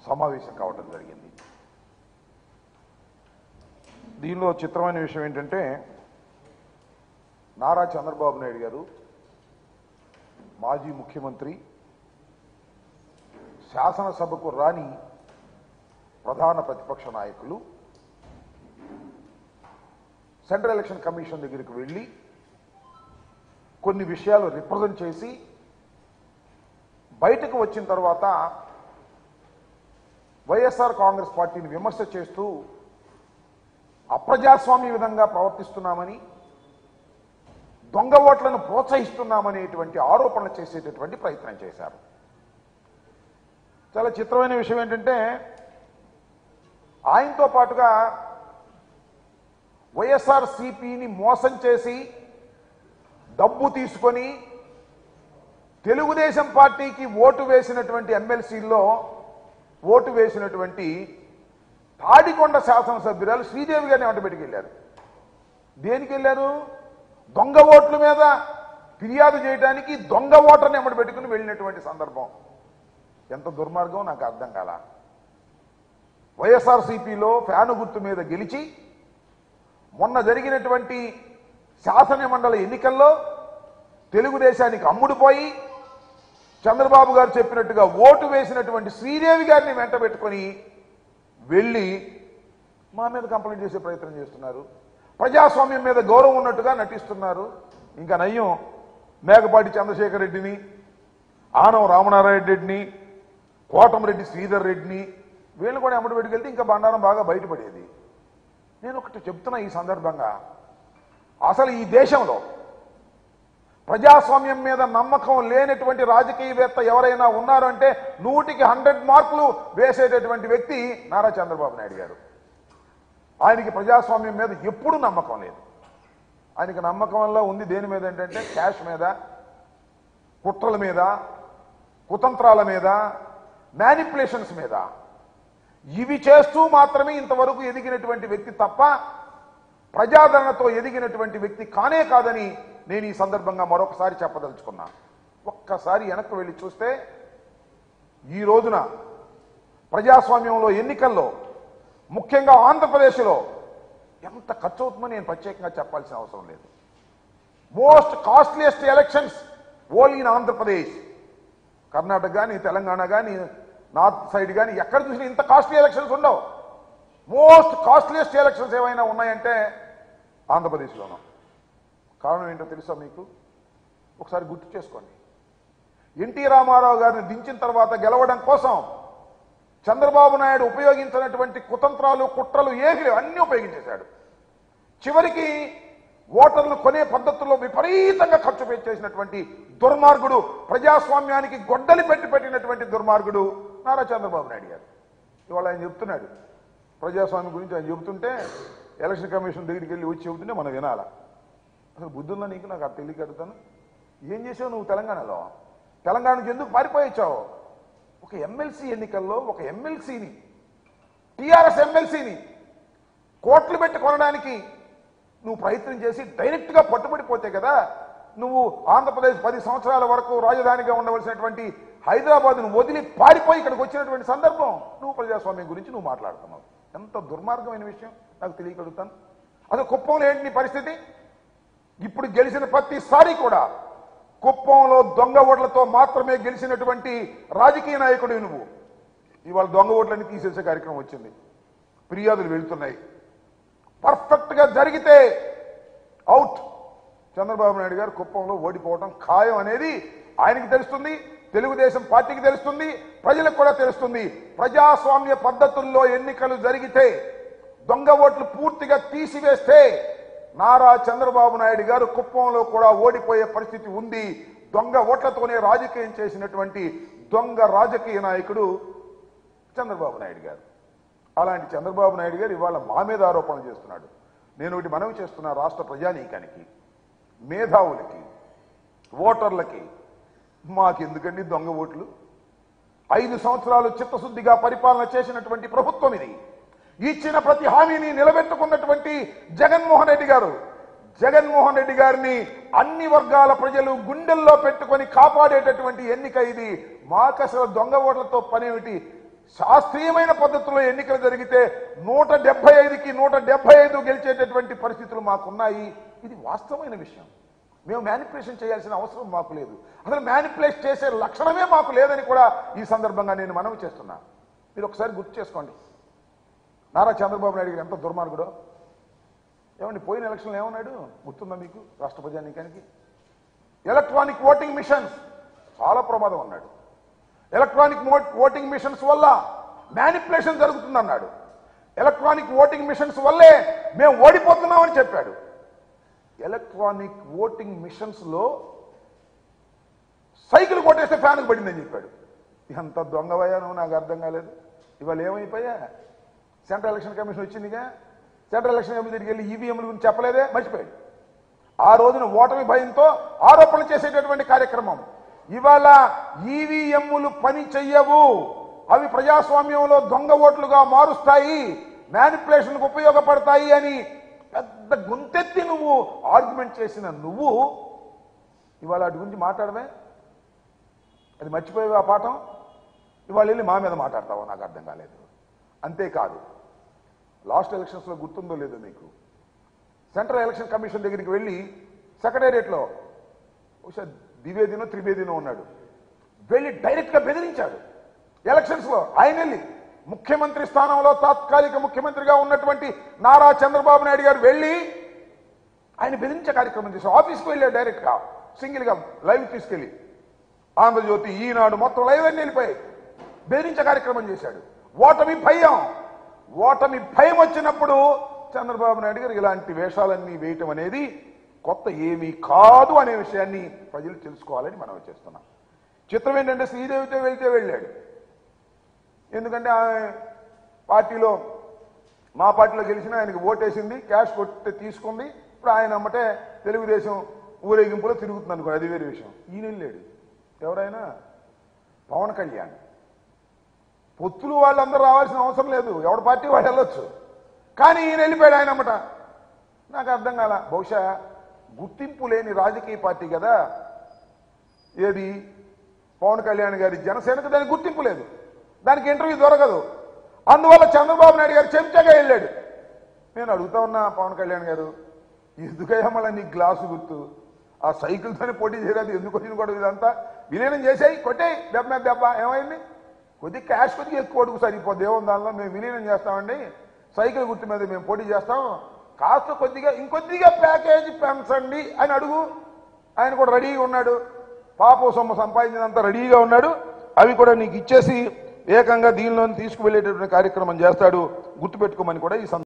సమావేశం కావడం జరిగింది దీనిలో చిత్రమైన విషయం ఏంటంటే నారా చంద్రబాబు నాయుడు గారు మాజీ ముఖ్యమంత్రి శాసనసభకు రాని ప్రధాన ప్రతిపక్ష నాయకులు సెంట్రల్ ఎలక్షన్ కమిషన్ దగ్గరికి వెళ్ళి కొన్ని విషయాలు రిప్రజెంట్ చేసి బయటకు వచ్చిన తర్వాత వైఎస్ఆర్ కాంగ్రెస్ పార్టీని విమర్శ చేస్తూ అప్రజాస్వామ్య విధంగా ప్రవర్తిస్తున్నామని దొంగ ఓట్లను ప్రోత్సహిస్తున్నామనేటువంటి ఆరోపణలు చేసేటటువంటి ప్రయత్నం చేశారు చాలా చిత్రమైన విషయం ఏంటంటే ఆయనతో పాటుగా వైఎస్ఆర్ సిపిని మోసం చేసి డబ్బు తీసుకొని తెలుగుదేశం పార్టీకి ఓటు వేసినటువంటి ఎమ్మెల్సీల్లో ఓటు వేసినటువంటి తాడికొండ శాసనసభ్యురాలు శ్రీదేవి గారిని వెంట పెట్టుకెళ్ళారు దేనికి వెళ్ళారు దొంగ ఓట్ల మీద ఫిర్యాదు చేయడానికి దొంగ ఓటర్ని ఎమ్మడి పెట్టుకుని వెళ్ళినటువంటి సందర్భం ఎంత దుర్మార్గం నాకు అర్థం కాల వైఎస్ఆర్సీపీలో ఫ్యాను గుర్తు మీద గెలిచి మొన్న జరిగినటువంటి శాసన మండలి ఎన్నికల్లో తెలుగుదేశానికి అమ్ముడుపోయి చంద్రబాబు గారు చెప్పినట్టుగా ఓటు వేసినటువంటి శ్రీదేవి గారిని వెంట పెట్టుకొని వెళ్ళి మా మీద కంప్లైంట్ చేసే ప్రయత్నం చేస్తున్నారు ప్రజాస్వామ్యం మీద గౌరవం ఉన్నట్టుగా నటిస్తున్నారు ఇంకా నయ్యం మేకపాటి చంద్రశేఖర్ రెడ్డిని ఆనం రామనారాయణ రెడ్డిని కోటమిరెడ్డి శ్రీధర్ రెడ్డిని వీళ్ళు కూడా ఎమ్మడి పెట్టుకెళ్తే ఇంకా బండారం బాగా బయటపడేది నేను ఒకటి చెప్తున్నా ఈ సందర్భంగా అసలు ఈ దేశంలో ప్రజాస్వామ్యం మీద నమ్మకం లేనటువంటి రాజకీయవేత్త ఎవరైనా ఉన్నారంటే నూటికి హండ్రెడ్ మార్కులు వేసేటటువంటి వ్యక్తి నారా చంద్రబాబు నాయుడు గారు ఆయనకి ప్రజాస్వామ్యం మీద ఎప్పుడూ నమ్మకం లేదు ఆయనకి నమ్మకం వల్ల ఉంది దేని మీద ఏంటంటే క్యాష్ మీద కుట్రల మీద కుతంత్రాల మీద మ్యానిపులేషన్స్ మీద ఇవి చేస్తూ మాత్రమే ఇంతవరకు ఎదిగినటువంటి వ్యక్తి తప్ప ప్రజాదరణతో ఎదిగినటువంటి వ్యక్తి కానే కాదని నేను ఈ సందర్భంగా మరొకసారి చెప్పదలుచుకున్నా ఒక్కసారి వెనక్కి వెళ్ళి చూస్తే ఈ రోజున ప్రజాస్వామ్యంలో ఎన్నికల్లో ముఖ్యంగా ఆంధ్రప్రదేశ్లో ఎంత ఖర్చు అవుతుందో నేను ప్రత్యేకంగా చెప్పాల్సిన అవసరం లేదు most costliest elections all in Andhra Pradesh Karnataka కానీ తెలంగాణ కానీ నార్త్ సైడ్ కానీ ఎక్కడ చూసినా ఇంత కాస్ట్లీ ఎలక్షన్స్ ఉండవు మోస్ట్ కాస్ట్లీయెస్ట్ ఎలక్షన్స్ ఏమైనా ఉన్నాయంటే ఆంధ్రప్రదేశ్లోనూ కారణం ఏంటో తెలుసా మీకు ఒకసారి గుర్తు చేసుకోండి ఎన్టీ రామారావు గారిని దించిన తర్వాత గెలవడం కోసం చంద్రబాబు నాయుడు ఉపయోగించినటువంటి కుతంత్రాలు కుట్రలు ఏమి లేవు అన్నీ ఉపయోగించేశాడు చివరికి ఓటర్లు కొనే పద్ధతుల్లో విపరీతంగా ఖర్చు పెట్టేసినటువంటి దుర్మార్గుడు ప్రజాస్వామ్యానికి గొడ్డలి పెట్టి పెట్టినటువంటి దుర్మార్గుడు నారా చంద్రబాబు నాయుడు గారు ఇవాళ ఆయన చెప్తున్నాడు ప్రజాస్వామ్యం గురించి ఆయన చెబుతుంటే ఎలక్షన్ కమిషన్ దగ్గరికి వెళ్ళి వచ్చి చెబుతుంటే మనం వినాలా అసలు బుద్ధుందా నీకు నాకు అది తెలియక అడుగుతాను ఏం చేసావు నువ్వు తెలంగాణలో తెలంగాణ నుంచి ఎందుకు పారిపోయించావు ఒక ఎమ్మెల్సీ ఎన్నికల్లో ఒక ఎమ్మెల్సీని టిఆర్ఎస్ ఎమ్మెల్సీని కోట్లు పెట్టి కొనడానికి నువ్వు ప్రయత్నం చేసి డైరెక్ట్గా పట్టుబడిపోతే కదా నువ్వు ఆంధ్రప్రదేశ్ పది సంవత్సరాల వరకు రాజధానిగా ఉండవలసినటువంటి హైదరాబాద్ను వదిలి పారిపోయి ఇక్కడికి వచ్చినటువంటి సందర్భం నువ్వు ప్రజాస్వామ్యం గురించి నువ్వు మాట్లాడుతున్నావు ఎంత దుర్మార్గమైన విషయం నాకు తెలియగలుగుతాను అసలు కుప్పంలో ఏంటి నీ పరిస్థితి ఇప్పుడు గెలిచిన ప్రతిసారి కూడా కుప్పంలో దొంగ ఓట్లతో మాత్రమే గెలిచినటువంటి రాజకీయ నాయకుడు నువ్వు ఇవాళ దొంగ ఓట్లన్నీ తీసేసే కార్యక్రమం వచ్చింది ఫిర్యాదులు వెళ్తున్నాయి పర్ఫెక్ట్ గా జరిగితే అవుట్ చంద్రబాబు నాయుడు గారు కుప్పంలో ఓడిపోవడం ఖాయం అనేది ఆయనకి తెలుస్తుంది తెలుగుదేశం పార్టీకి తెలుస్తుంది ప్రజలకు కూడా తెలుస్తుంది ప్రజాస్వామ్య పద్ధతుల్లో ఎన్నికలు జరిగితే దొంగ ఓట్లు పూర్తిగా తీసివేస్తే నారా చంద్రబాబు నాయుడు గారు కుప్పంలో కూడా ఓడిపోయే పరిస్థితి ఉంది దొంగ ఓట్లతోనే రాజకీయం చేసినటువంటి దొంగ రాజకీయ నాయకుడు చంద్రబాబు నాయుడు గారు అలాంటి చంద్రబాబు నాయుడు గారు ఇవాళ మా మీద ఆరోపణలు చేస్తున్నాడు నేను ఒకటి మనవి చేస్తున్నా రాష్ట్ర ప్రజానీకానికి మేధావులకి ఓటర్లకి మాకెందుకండి దొంగ ఓట్లు ఐదు సంవత్సరాలు చిత్తశుద్ధిగా పరిపాలన చేసినటువంటి ప్రభుత్వం ఇది ఇచ్చిన ప్రతి హామీని నిలబెట్టుకున్నటువంటి జగన్మోహన్ రెడ్డి గారు జగన్మోహన్ రెడ్డి గారిని అన్ని వర్గాల ప్రజలు గుండెల్లో పెట్టుకొని కాపాడేటటువంటి ఎన్నిక ఇది మాకసలు దొంగ ఓట్లతో పనేమిటి శాస్త్రీయమైన పద్ధతిలో ఎన్నికలు జరిగితే నూట డెబ్బై ఐదుకి నూట డెబ్బై ఐదు గెలిచేటటువంటి పరిస్థితులు మాకున్నాయి ఇది వాస్తవమైన విషయం మేము మ్యానిపులేషన్ చేయాల్సిన అవసరం మాకు లేదు అసలు మ్యానిపులేట్ చేసే లక్షణమే మాకు లేదని కూడా ఈ సందర్భంగా నేను మనవి చేస్తున్నా మీరు ఒకసారి గుర్తు చేసుకోండి నారా చంద్రబాబు నాయుడు గారు ఎంత దుర్మార్గుడో ఏమండి పోయిన ఎలక్షన్లో ఏమన్నాడు గుర్తుందా మీకు రాష్ట్ర ప్రజానీకానికి ఎలక్ట్రానిక్ ఓటింగ్ మిషన్స్ చాలా ప్రమాదం అన్నాడు ఎలక్ట్రానిక్ మో- ఓటింగ్ మిషన్స్ వల్ల మ్యానిపులేషన్ జరుగుతుందన్నాడు ఎలక్ట్రానిక్ ఓటింగ్ మిషన్స్ వల్లే మేము ఓడిపోతున్నామని చెప్పాడు ఎలక్ట్రానిక్ ఓటింగ్ మిషన్స్ లో సైకిల్ కొట్టేస్తే ఫ్యాన్కి పడిందని చెప్పాడు ఎంత దొంగవయ్యా నువ్వు నాకు అర్థం కాలేదు ఇవాళ ఏమైపోయా సెంట్రల్ ఎలక్షన్ కమిషన్ వచ్చిందిగా సెంట్రల్ ఎలక్షన్ కమిషన్ దగ్గరికి వెళ్ళి ఈవీఎంల గురించి చెప్పలేదే మర్చిపోయాడు ఆ రోజున ఓటమి భయంతో ఆరోపణలు చేసేటటువంటి కార్యక్రమం ఇవాళ ఈవీఎంలు పని చెయ్యవు అవి ప్రజాస్వామ్యంలో దొంగ ఓట్లుగా మారుస్తాయి మ్యానిపులేషన్కు ఉపయోగపడతాయి అని పెద్ద గుంతెత్తి నువ్వు ఆర్గ్యుమెంట్ చేసిన నువ్వు ఇవాళ వాటి గురించి మాట్లాడమే అది మర్చిపోయావు ఆ పాఠం ఇవాళ వెళ్ళి మా మీద మాట్లాడతావో నాకు అర్థం కాలేదు అంతేకాదు లాస్ట్ ఎలక్షన్స్లో గుర్తుందో లేదో మీకు సెంట్రల్ ఎలక్షన్ కమిషన్ దగ్గరికి వెళ్ళి సెక్రటేరియట్లో బహుశా ద్వివేదినో త్రివేదినో ఉన్నాడు వెళ్ళి డైరెక్ట్గా బెదిరించాడు ఎలక్షన్స్లో ఆయన వెళ్ళి ముఖ్యమంత్రి స్థానంలో తాత్కాలిక ముఖ్యమంత్రిగా ఉన్నటువంటి నారా చంద్రబాబు నాయుడు గారు వెళ్ళి ఆయన బెదిరించే కార్యక్రమం చేశారు ఆఫీస్కి వెళ్ళాడు డైరెక్ట్గా సింగిల్గా లైవ్ తీసుకెళ్ళి ఆంధ్రజ్యోతి ఈనాడు మొత్తం లైవ్ అన్ని వెళ్ళిపోయాయి బెదిరించే కార్యక్రమం చేశాడు ఓటమి భయం ఓటమి భయం వచ్చినప్పుడు చంద్రబాబు నాయుడు గారు ఇలాంటి వేషాలన్నీ వేయటం అనేది కొత్త ఏమీ కాదు అనే విషయాన్ని ప్రజలు తెలుసుకోవాలని మనం చేస్తున్నాం చిత్రం ఏంటంటే శ్రీదేవితో వెళ్తే వెళ్ళాడు ఎందుకంటే ఆమె పార్టీలో మా పార్టీలో గెలిచిన ఆయనకి ఓటేసింది క్యాష్ కొట్టి తీసుకుంది ఇప్పుడు ఆయన అమ్మటే తెలుగుదేశం ఊరేగింపులో తిరుగుతుంది అనుకో అది వేరే విషయం ఈయన వెళ్ళాడు ఎవరైనా పవన్ కళ్యాణ్ పొత్తులు వాళ్ళందరూ రావాల్సిన అవసరం లేదు ఎవడి పార్టీ వాళ్ళు వెళ్ళొచ్చు కానీ ఈయన వెళ్ళిపోయాడు ఆయన అమ్మట నాకు అర్థం కాల బహుశా గుర్తింపు లేని రాజకీయ పార్టీ కదా ఏది పవన్ కళ్యాణ్ గారి జనసేనకు దానికి గుర్తింపు లేదు దానికి ఇంటర్వ్యూ దొరకదు అందువల్ల చంద్రబాబు నాయుడు గారు చెంచాగా వెళ్ళాడు నేను అడుగుతా ఉన్నా పవన్ కళ్యాణ్ గారు ఎందుకయ్యా మళ్ళీ నీ గ్లాసు గుర్తు ఆ సైకిల్తోనే పోటీ చేయలేదు ఎందుకు వచ్చింది కూడా ఇదంతా విలీనం చేసేయి కొట్టేయి దెబ్బ మీద దెబ్బ ఏమైంది కొద్దిగా క్యాష్ కొద్దిగా ఎక్కువ అడుగు సరిపోద్ది ఏముంది దానిలో మేము విలీనం చేస్తామండి సైకిల్ గుర్తు మీద మేము పోటీ చేస్తాం కాస్త కొద్దిగా ఇంకొద్దిగా ప్యాకేజీ పెంచండి అని అడుగు ఆయన కూడా రెడీగా ఉన్నాడు పాప సొమ్ము సంపాదించినంత రెడీగా ఉన్నాడు అవి కూడా నీకు ఇచ్చేసి ఏకంగా దీనిలో తీసుకువెళ్ళేటటువంటి కార్యక్రమం చేస్తాడు గుర్తుపెట్టుకోమని కూడా ఈ సందర్భంగా